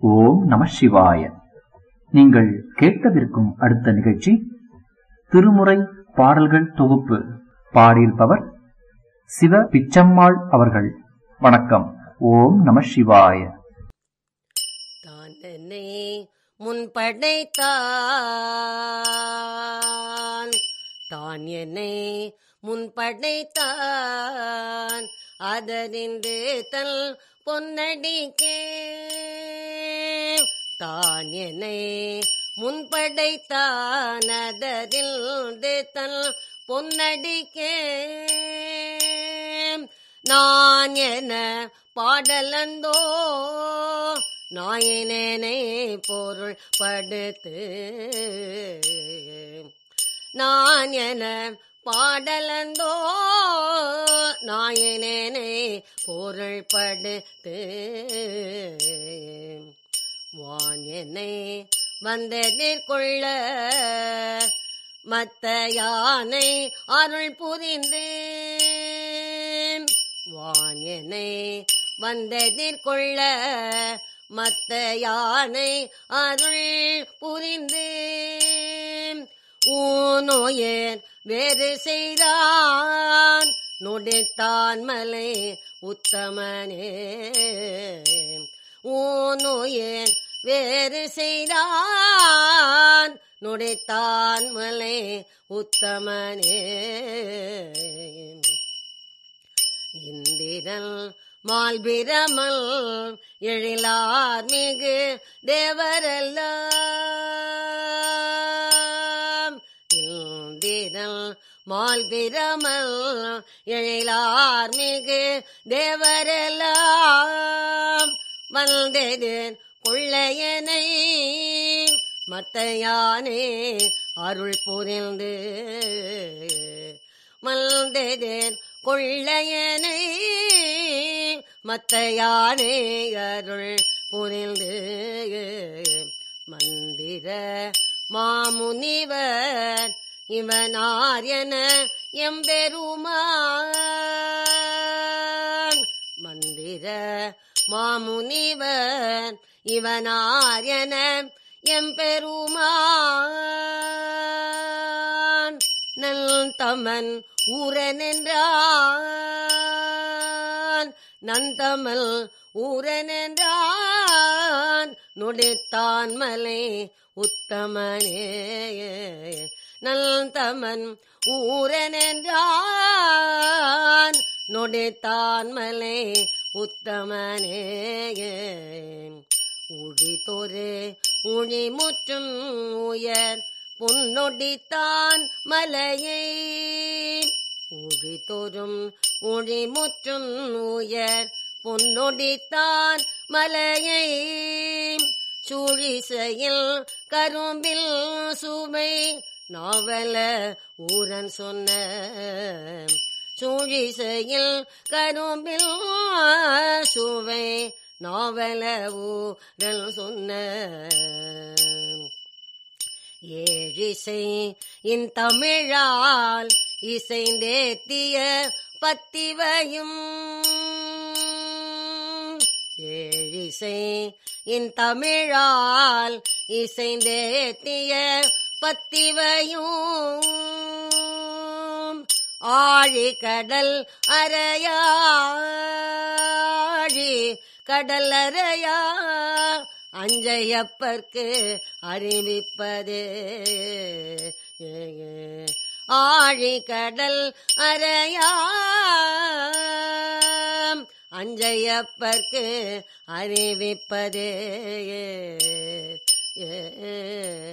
ஓம் நம சிவாய நீங்கள் கேட்கவிருக்கும் அடுத்த நிகழ்ச்சி திருமுறை பாடல்கள் தொகுப்பு பாடியிருப்பவர் சிவ பிச்சம்மாள் அவர்கள் வணக்கம் ஓம் நம சிவாய தான் என்னை முன்படைத்தான் தான் என்னை முன்படைத்தான் அதனின்று தன் பொன்னடிக்கே தான் என்னை முன்படைத்தான் அதனின்று தன் பொன்னடிக்கே நான் என பாடலந்தோ நாயினேனை பொருள் படுத்து நான் என பாடலந்தோ நாயினேனை பொருள் படுத்து வான் என்னை வந்த நேர்கொள்ள மத்த யானை அருள் புரிந்து வான் என்னை வந்த நேர்கொள்ள மத்த யானை அருள் புரிந்து ஊனோயேன் வேறு செய்தான் நொடித்தான் மலை உத்தமனே ஊனோயேன் வேறு செய்தான் நொடித்தான் மலை உத்தமனே இந்திரன் மால்பிரமல் எழிலார் மிகு தேவரெல்லாம் இந்திரன் மால்பிரமல் எழிலார் மிகு தேவரெல்லாம் வந்தேன் கொள்ளையனை மத்தையானே அருள் புரிந்து மல்தேன் கொள்ளையனை மத்தையானே அருள் புரிந்து மந்திர மாமுனிவர் இவனார் என எம்பெருமான் மந்திர மாமுனிவர் இவனார் என எம்பெருமான் நல் தமன் ஊரனென்றான் நந்தமல் ஊரனென்றான் நொடித்தான் மலை உத்தமனே நல்தமன் ஊரனென்றான் நொடித்தான் மலை உத்தமனே உழிதொரு உழிமுற்றும் உயர் பொன்னொடித்தான் மலையை உழிதொரும் உழிமுற்றும் உயர் பொன்னொடித்தான் மலையை சுழிசையில் கரும்பில் சுவை நாவல ஊரன் சொன்ன சுழிசையில் கரும்பில் சுவை நாவல ஊரன் சொன்ன ஏழிசை இன் தமிழால் இசைந்தேத்திய பத்திவையும் ஏழிசை இன் தமிழால் இசைந்தேத்திய பத்திவையும் ஆழி கடல் அறையாழி கடல் அறையா அஞ்சையப்பர்க்கு அறிவிப்பதே ஆழி கடல் அறையாம் அஞ்சையப்பர்க்கு அறிவிப்பதே ஏ